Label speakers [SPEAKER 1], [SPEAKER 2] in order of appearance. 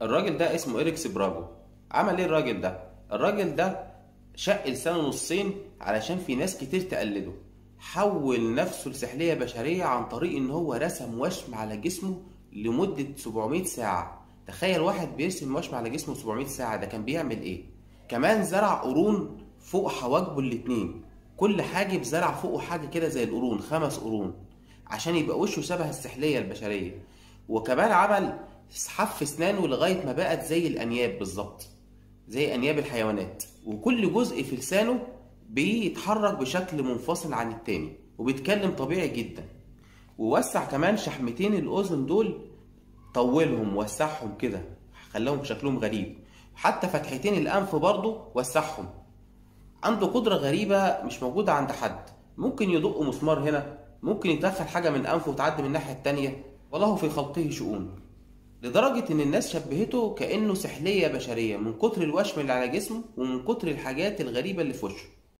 [SPEAKER 1] الراجل ده اسمه إريكس براجو عمل ايه الراجل ده الراجل ده شق لسانه نصين علشان في ناس كتير تقلده حول نفسه لسحلية بشرية عن طريق ان هو رسم وشم على جسمه لمدة 700 ساعة تخيل واحد بيرسم وشم على جسمه 700 ساعة ده كان بيعمل ايه كمان زرع قرون فوق حواجبه الاتنين كل حاجب زرع فوقه حاجة كده زي القرون خمس قرون عشان يبقى وشه شبه السحلية البشرية وكمان عمل حف اسنانه لغاية ما بقت زي الانياب بالظبط زي انياب الحيوانات وكل جزء في لسانه بيتحرك بشكل منفصل عن التاني وبيتكلم طبيعي جدا ووسع كمان شحمتين الاذن دول طولهم وسعهم كده خلاهم شكلهم غريب حتى فتحتين الانف برضه وسعهم عنده قدرة غريبة مش موجودة عند حد ممكن يدق مسمار هنا ممكن يدخل حاجة من أنفه وتعدي من الناحية التانية وله في خلقه شؤون لدرجة إن الناس شبهته كأنه سحلية بشرية من كتر الوشم اللي على جسمه ومن كتر الحاجات الغريبة اللي في وشه